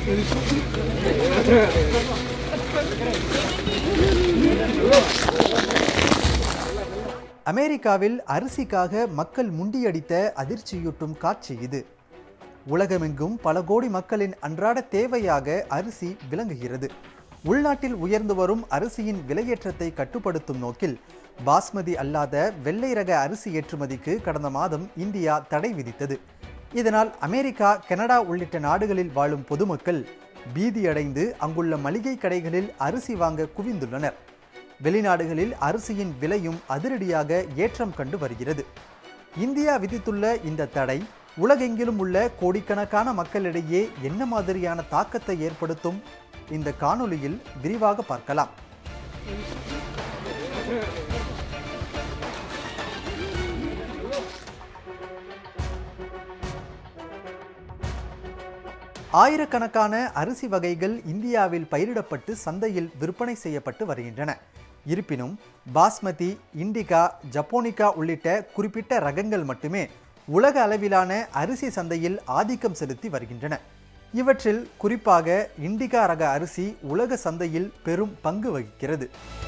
அமெரிக்காவில் அரிசிக்காக மக்கள் முண்டியடித்த அதிர்ச்சியூட்டும் காட்சி இது உலகமெங்கும் பல கோடி மக்களின் அன்றாட தேவையாக அரிசி விளங்குகிறது உள்நாட்டில் உயர்ந்து வரும் அரிசியின் விலையேற்றத்தை கட்டுப்படுத்தும் நோக்கில் பாஸ்மதி அல்லாத வெள்ளை ரக அரிசி ஏற்றுமதிக்கு கடந்த மாதம் இந்தியா தடை விதித்தது இதனால் அமெரிக்கா கனடா உள்ளிட்ட நாடுகளில் வாழும் பொதுமக்கள் பீதியடைந்து அங்குள்ள மளிகை கடைகளில் அரிசி வாங்க குவிந்துள்ளனர் வெளிநாடுகளில் அரிசியின் விலையும் அதிரடியாக ஏற்றம் கண்டு வருகிறது இந்தியா விதித்துள்ள இந்த தடை உலகெங்கிலும் உள்ள கோடிக்கணக்கான மக்களிடையே என்ன மாதிரியான தாக்கத்தை ஏற்படுத்தும் இந்த காணொளியில் விரிவாக பார்க்கலாம் ஆயிரக்கணக்கான அரிசி வகைகள் இந்தியாவில் பயிரிடப்பட்டு சந்தையில் விற்பனை செய்யப்பட்டு வருகின்றன இருப்பினும் பாஸ்மதி இண்டிகா ஜப்போனிகா உள்ளிட்ட குறிப்பிட்ட ரகங்கள் மட்டுமே உலக அளவிலான அரிசி சந்தையில் ஆதிக்கம் செலுத்தி வருகின்றன இவற்றில் குறிப்பாக இண்டிகா ரக அரிசி உலக சந்தையில் பெரும் பங்கு வகிக்கிறது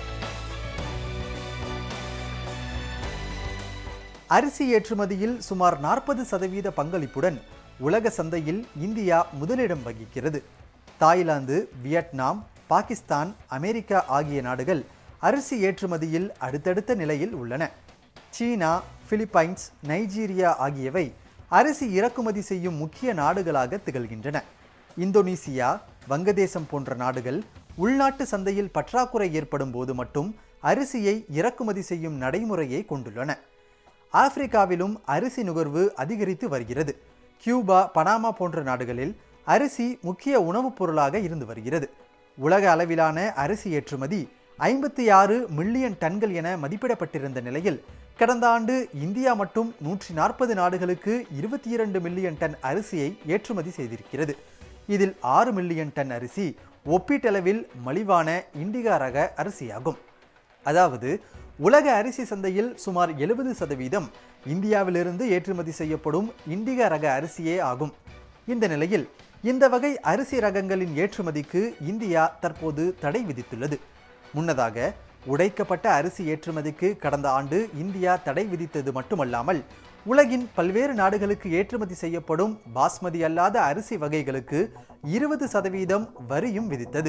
அரிசி ஏற்றுமதியில் சுமார் நாற்பது சதவீத பங்களிப்புடன் உலக சந்தையில் இந்தியா முதலிடம் வகிக்கிறது தாய்லாந்து வியட்நாம் பாகிஸ்தான் அமெரிக்கா ஆகிய நாடுகள் அரிசி ஏற்றுமதியில் அடுத்தடுத்த நிலையில் உள்ளன சீனா பிலிப்பைன்ஸ் நைஜீரியா ஆகியவை அரிசி இறக்குமதி செய்யும் முக்கிய நாடுகளாக திகழ்கின்றன இந்தோனேசியா வங்கதேசம் போன்ற நாடுகள் உள்நாட்டு சந்தையில் பற்றாக்குறை ஏற்படும் போது மட்டும் அரிசியை இறக்குமதி செய்யும் நடைமுறையை கொண்டுள்ளன ஆப்பிரிக்காவிலும் அரிசி நுகர்வு அதிகரித்து வருகிறது கியூபா பனாமா போன்ற நாடுகளில் அரிசி முக்கிய உணவுப் பொருளாக இருந்து வருகிறது உலக அளவிலான அரிசி ஏற்றுமதி ஐம்பத்தி ஆறு மில்லியன் டன்கள் என மதிப்பிடப்பட்டிருந்த நிலையில் கடந்த ஆண்டு இந்தியா மட்டும் நூற்றி நாற்பது நாடுகளுக்கு இருபத்தி இரண்டு மில்லியன் டன் அரிசியை ஏற்றுமதி செய்திருக்கிறது இதில் ஆறு மில்லியன் டன் அரிசி ஒப்பீட்டளவில் மலிவான இண்டிகா ரக அரிசியாகும் அதாவது உலக அரிசி சந்தையில் சுமார் எழுபது சதவீதம் இந்தியாவிலிருந்து ஏற்றுமதி செய்யப்படும் இண்டிகா ரக அரிசியே ஆகும் இந்த நிலையில் இந்த வகை அரிசி ரகங்களின் ஏற்றுமதிக்கு இந்தியா தற்போது தடை விதித்துள்ளது முன்னதாக உடைக்கப்பட்ட அரிசி ஏற்றுமதிக்கு கடந்த ஆண்டு இந்தியா தடை விதித்தது மட்டுமல்லாமல் உலகின் பல்வேறு நாடுகளுக்கு ஏற்றுமதி செய்யப்படும் பாஸ்மதி அல்லாத அரிசி வகைகளுக்கு இருபது சதவீதம் வரியும் விதித்தது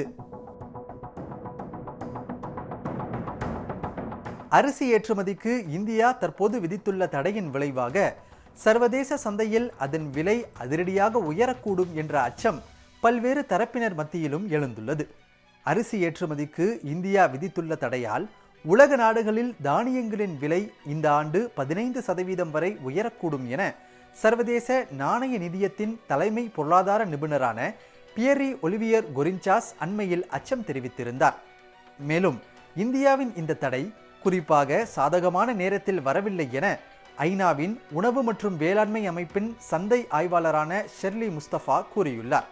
அரிசி ஏற்றுமதிக்கு இந்தியா தற்போது விதித்துள்ள தடையின் விளைவாக சர்வதேச சந்தையில் அதன் விலை அதிரடியாக உயரக்கூடும் என்ற அச்சம் பல்வேறு தரப்பினர் மத்தியிலும் எழுந்துள்ளது அரிசி ஏற்றுமதிக்கு இந்தியா விதித்துள்ள தடையால் உலக நாடுகளில் தானியங்களின் விலை இந்த ஆண்டு பதினைந்து சதவீதம் வரை உயரக்கூடும் என சர்வதேச நாணய நிதியத்தின் தலைமை பொருளாதார நிபுணரான பியரி ஒலிவியர் கொரிஞ்சாஸ் அண்மையில் அச்சம் தெரிவித்திருந்தார் மேலும் இந்தியாவின் இந்த தடை குறிப்பாக சாதகமான நேரத்தில் வரவில்லை என ஐநாவின் உணவு மற்றும் வேளாண்மை அமைப்பின் சந்தை ஆய்வாளரான ஷெர்லி முஸ்தபா கூறியுள்ளார்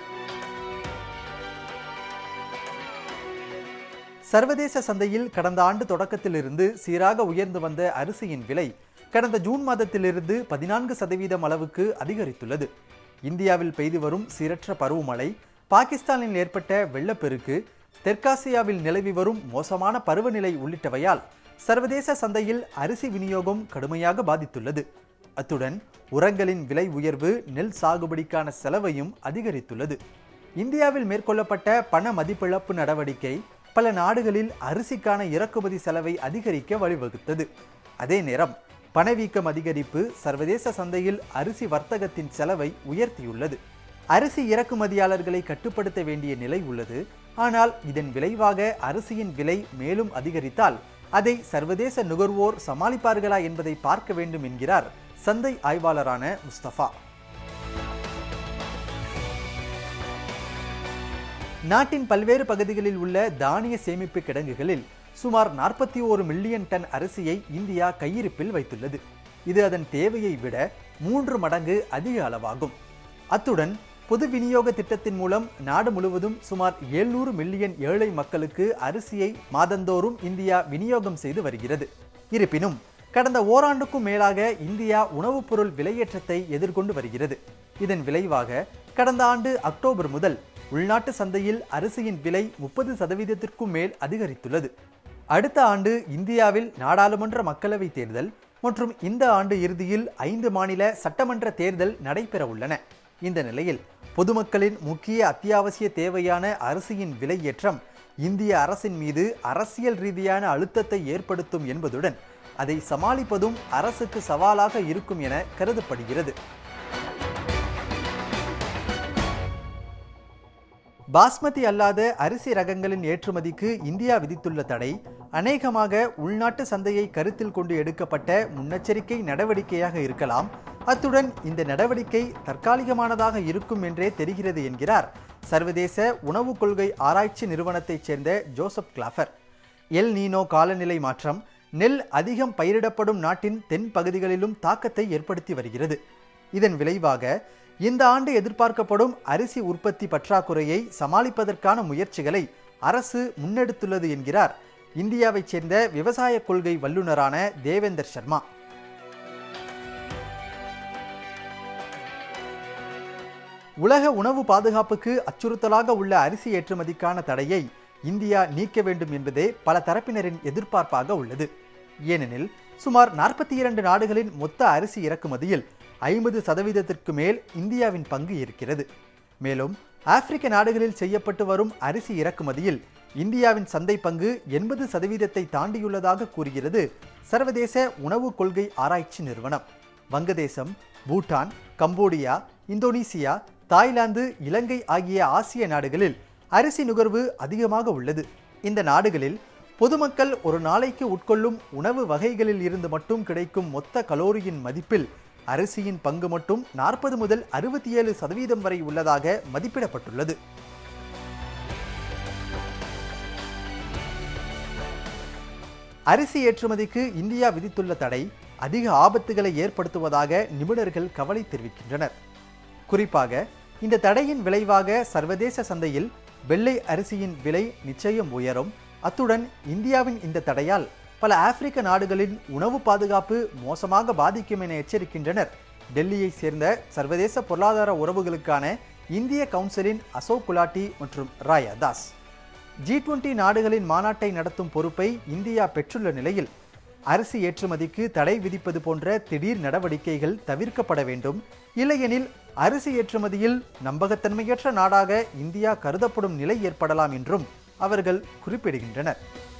சர்வதேச சந்தையில் கடந்த ஆண்டு தொடக்கத்திலிருந்து சீராக உயர்ந்து வந்த அரிசியின் விலை கடந்த ஜூன் மாதத்திலிருந்து பதினான்கு சதவீதம் அளவுக்கு அதிகரித்துள்ளது இந்தியாவில் பெய்து வரும் சீரற்ற பருவமழை பாகிஸ்தானில் ஏற்பட்ட வெள்ளப்பெருக்கு தெற்காசியாவில் நிலவி வரும் மோசமான பருவநிலை உள்ளிட்டவையால் சர்வதேச சந்தையில் அரிசி விநியோகம் கடுமையாக பாதித்துள்ளது அத்துடன் உரங்களின் விலை உயர்வு நெல் சாகுபடிக்கான செலவையும் அதிகரித்துள்ளது இந்தியாவில் மேற்கொள்ளப்பட்ட பண மதிப்பிழப்பு நடவடிக்கை பல நாடுகளில் அரிசிக்கான இறக்குமதி செலவை அதிகரிக்க வழிவகுத்தது அதே நேரம் பணவீக்கம் அதிகரிப்பு சர்வதேச சந்தையில் அரிசி வர்த்தகத்தின் செலவை உயர்த்தியுள்ளது அரிசி இறக்குமதியாளர்களை கட்டுப்படுத்த வேண்டிய நிலை உள்ளது ஆனால் இதன் விளைவாக அரிசியின் விலை மேலும் அதிகரித்தால் அதை சர்வதேச நுகர்வோர் சமாளிப்பார்களா என்பதை பார்க்க வேண்டும் என்கிறார் சந்தை ஆய்வாளரான முஸ்தபா நாட்டின் பல்வேறு பகுதிகளில் உள்ள தானிய சேமிப்பு கிடங்குகளில் சுமார் நாற்பத்தி ஓரு மில்லியன் டன் அரிசியை இந்தியா கையிருப்பில் வைத்துள்ளது இது அதன் தேவையை விட மூன்று மடங்கு அதிக அளவாகும் அத்துடன் பொது விநியோக திட்டத்தின் மூலம் நாடு முழுவதும் சுமார் 700 மில்லியன் ஏழை மக்களுக்கு அரிசியை மாதந்தோறும் இந்தியா விநியோகம் செய்து வருகிறது இருப்பினும் கடந்த ஓராண்டுக்கும் மேலாக இந்தியா உணவுப் பொருள் விலையேற்றத்தை எதிர்கொண்டு வருகிறது இதன் விளைவாக கடந்த ஆண்டு அக்டோபர் முதல் உள்நாட்டு சந்தையில் அரிசியின் விலை முப்பது சதவீதத்திற்கும் மேல் அதிகரித்துள்ளது அடுத்த ஆண்டு இந்தியாவில் நாடாளுமன்ற மக்களவை தேர்தல் மற்றும் இந்த ஆண்டு இறுதியில் ஐந்து மாநில சட்டமன்ற தேர்தல் நடைபெற உள்ளன இந்த நிலையில் பொதுமக்களின் முக்கிய அத்தியாவசிய தேவையான அரிசியின் விலை ஏற்றம் இந்திய அரசின் மீது அரசியல் ரீதியான அழுத்தத்தை ஏற்படுத்தும் என்பதுடன் அதை சமாளிப்பதும் அரசுக்கு சவாலாக இருக்கும் என கருதப்படுகிறது பாஸ்மதி அல்லாத அரிசி ரகங்களின் ஏற்றுமதிக்கு இந்தியா விதித்துள்ள தடை அநேகமாக உள்நாட்டு சந்தையை கருத்தில் கொண்டு எடுக்கப்பட்ட முன்னெச்சரிக்கை நடவடிக்கையாக இருக்கலாம் அத்துடன் இந்த நடவடிக்கை தற்காலிகமானதாக இருக்கும் என்றே தெரிகிறது என்கிறார் சர்வதேச உணவுக் கொள்கை ஆராய்ச்சி நிறுவனத்தைச் சேர்ந்த ஜோசப் கிளாஃபர் எல் நீனோ காலநிலை மாற்றம் நெல் அதிகம் பயிரிடப்படும் நாட்டின் தென் பகுதிகளிலும் தாக்கத்தை ஏற்படுத்தி வருகிறது இதன் விளைவாக இந்த ஆண்டு எதிர்பார்க்கப்படும் அரிசி உற்பத்தி பற்றாக்குறையை சமாளிப்பதற்கான முயற்சிகளை அரசு முன்னெடுத்துள்ளது என்கிறார் இந்தியாவைச் சேர்ந்த விவசாய கொள்கை வல்லுநரான தேவேந்தர் சர்மா உலக உணவு பாதுகாப்புக்கு அச்சுறுத்தலாக உள்ள அரிசி ஏற்றுமதிக்கான தடையை இந்தியா நீக்க வேண்டும் என்பதே பல தரப்பினரின் எதிர்பார்ப்பாக உள்ளது ஏனெனில் சுமார் நாற்பத்தி இரண்டு நாடுகளின் மொத்த அரிசி இறக்குமதியில் ஐம்பது சதவீதத்திற்கு மேல் இந்தியாவின் பங்கு இருக்கிறது மேலும் ஆப்பிரிக்க நாடுகளில் செய்யப்பட்டு வரும் அரிசி இறக்குமதியில் இந்தியாவின் சந்தை பங்கு எண்பது சதவீதத்தை தாண்டியுள்ளதாக கூறுகிறது சர்வதேச உணவு கொள்கை ஆராய்ச்சி நிறுவனம் வங்கதேசம் Bhutan Cambodia Indonesia Thailand Ilangai ஆகிய ஆசிய நாடுகளில் அரிசி நுகர்வு அதிகமாக உள்ளது இந்த நாடுகளில் பொதுமக்கள் ஒரு நாளைக்கு உட்கொள்ளும் உணவு வகைகளில் இருந்து மட்டும் கிடைக்கும் மொத்த கலோரியின் மதிப்பில் அரிசியின் பங்கு மட்டும் நாற்பது முதல் அறுபத்தி ஏழு சதவீதம் வரை உள்ளதாக மதிப்பிடப்பட்டுள்ளது அரிசி ஏற்றுமதிக்கு இந்தியா விதித்துள்ள தடை அதிக ஆபத்துகளை ஏற்படுத்துவதாக நிபுணர்கள் கவலை தெரிவிக்கின்றனர் குறிப்பாக இந்த தடையின் விளைவாக சர்வதேச சந்தையில் வெள்ளை அரிசியின் விலை நிச்சயம் உயரும் அத்துடன் இந்தியாவின் இந்த தடையால் பல ஆப்பிரிக்க நாடுகளின் உணவு பாதுகாப்பு மோசமாக பாதிக்கும் என எச்சரிக்கின்றனர் டெல்லியை சேர்ந்த சர்வதேச பொருளாதார உறவுகளுக்கான இந்திய கவுன்சிலின் அசோக் குலாட்டி மற்றும் ராயா தாஸ் ஜி டுவெண்டி நாடுகளின் மாநாட்டை நடத்தும் பொறுப்பை இந்தியா பெற்றுள்ள நிலையில் அரிசி ஏற்றுமதிக்கு தடை விதிப்பது போன்ற திடீர் நடவடிக்கைகள் தவிர்க்கப்பட வேண்டும் இல்லையெனில் அரிசி ஏற்றுமதியில் நம்பகத்தன்மையற்ற நாடாக இந்தியா கருதப்படும் நிலை ஏற்படலாம் என்றும் அவர்கள் குறிப்பிடுகின்றனர்